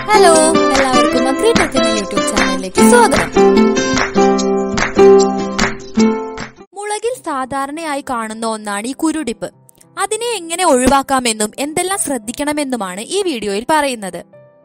hello എല്ലാവർക്കും agritech എന്ന YouTube ചാനലിലേക്ക് സ്വാഗതം മുളകിൽ സാധാരണയായി കാണുന്ന ഒന്നാണ് ഈ കുരുടിപ്പ് അതിനെ എങ്ങനെ ഒഴിവാക്കാമെന്നും എന്തെല്ലാം ശ്രദ്ധിക്കണമെന്നുമാണ് ഈ വീഡിയോയിൽ പറയുന്നത്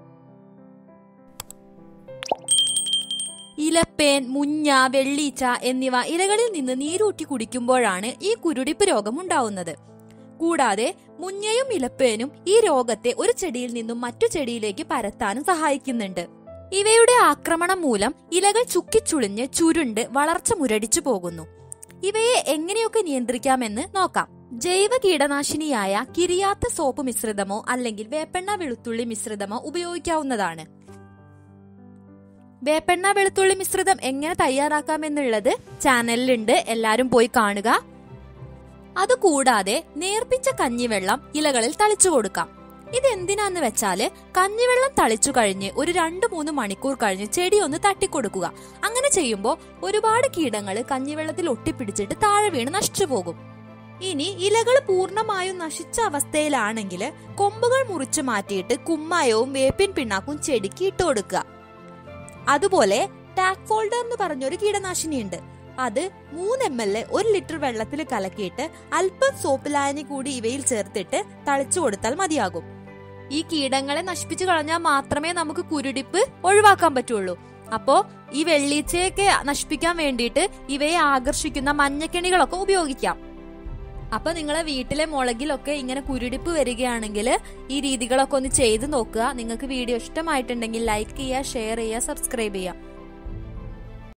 ഇലപ്പേൻ മുഞ്ഞ വെള്ളീച്ച എന്നിവ ഇലകളിൽ നിന്ന് നീരൂറ്റി കുടിക്കുമ്പോഴാണ് ഈ കുരുടിപ്പ് രോഗം ഉണ്ടാവുന്നത് കൂടാതെ മുഞ്ഞയും ഇലപ്പേനും ഈ രോഗത്തെ ഒരു ചെടിയിൽ നിന്നും മറ്റു ചെടിയിലേക്ക് പരത്താനും സഹായിക്കുന്നുണ്ട് ഇവയുടെ ആക്രമണം മൂലം ഇലകൾ ചുക്കിച്ചുളിഞ്ഞ് ചുരുണ്ട് വളർച്ച മുരടിച്ചു പോകുന്നു ഇവയെ എങ്ങനെയൊക്കെ നിയന്ത്രിക്കാമെന്ന് നോക്കാം ജൈവ കീടനാശിനിയായ കിരിയാത്ത സോപ്പ് മിശ്രിതമോ അല്ലെങ്കിൽ വേപ്പെണ്ണ വെളുത്തുള്ളി മിശ്രിതമോ ഉപയോഗിക്കാവുന്നതാണ് വേപ്പെണ്ണ വെളുത്തുള്ളി മിശ്രിതം എങ്ങനെ തയ്യാറാക്കാമെന്നുള്ളത് ചാനലിലുണ്ട് എല്ലാരും പോയി കാണുക അതുകൂടാതെ നേർപ്പിച്ച കഞ്ഞിവെള്ളം ഇലകളിൽ തളിച്ചു കൊടുക്കാം ഇതെന്തിനാന്ന് വെച്ചാല് കഞ്ഞിവെള്ളം തളിച്ചു കഴിഞ്ഞ് ഒരു രണ്ടു മൂന്ന് മണിക്കൂർ കഴിഞ്ഞ് ചെടി ഒന്ന് തട്ടിക്കൊടുക്കുക അങ്ങനെ ചെയ്യുമ്പോൾ ഒരുപാട് കീടങ്ങൾ കഞ്ഞിവെള്ളത്തിൽ ഒട്ടിപ്പിടിച്ചിട്ട് താഴെ വീണ് നശിച്ചു പോകും ഇനി ഇലകൾ പൂർണ്ണമായും നശിച്ച അവസ്ഥയിലാണെങ്കിൽ കൊമ്പുകൾ മുറിച്ചു മാറ്റിയിട്ട് കുമ്മായവും വേപ്പിൻ പിണ്ണാക്കും ചെടിക്ക് ഇട്ടു കൊടുക്കുക അതുപോലെ ടാക് ഫോൾഡർ എന്ന് പറഞ്ഞൊരു കീടനാശിനിയുണ്ട് അത് മൂന്ന് എം എൽ ഒരു ലിറ്റർ വെള്ളത്തിൽ കലക്കിയിട്ട് അല്പം സോപ്പ് ലായനി കൂടി ഇവയിൽ ചേർത്തിട്ട് തളിച്ചു കൊടുത്താൽ മതിയാകും ഈ കീടങ്ങളെ നശിപ്പിച്ചു കളഞ്ഞാൽ മാത്രമേ നമുക്ക് കുരുടിപ്പ് ഒഴിവാക്കാൻ പറ്റുള്ളൂ അപ്പോ ഈ വെള്ളീച്ചയൊക്കെ നശിപ്പിക്കാൻ വേണ്ടിയിട്ട് ഇവയെ ആകർഷിക്കുന്ന മഞ്ഞക്കെണികളൊക്കെ ഉപയോഗിക്കാം അപ്പൊ നിങ്ങളെ വീട്ടിലെ മുളകിലൊക്കെ ഇങ്ങനെ കുരുടിപ്പ് വരികയാണെങ്കിൽ ഈ രീതികളൊക്കെ ഒന്ന് ചെയ്ത് നോക്കുക നിങ്ങൾക്ക് വീഡിയോ ഇഷ്ടമായിട്ടുണ്ടെങ്കിൽ ലൈക്ക് ചെയ്യുക ഷെയർ ചെയ്യുക സബ്സ്ക്രൈബ് ചെയ്യുക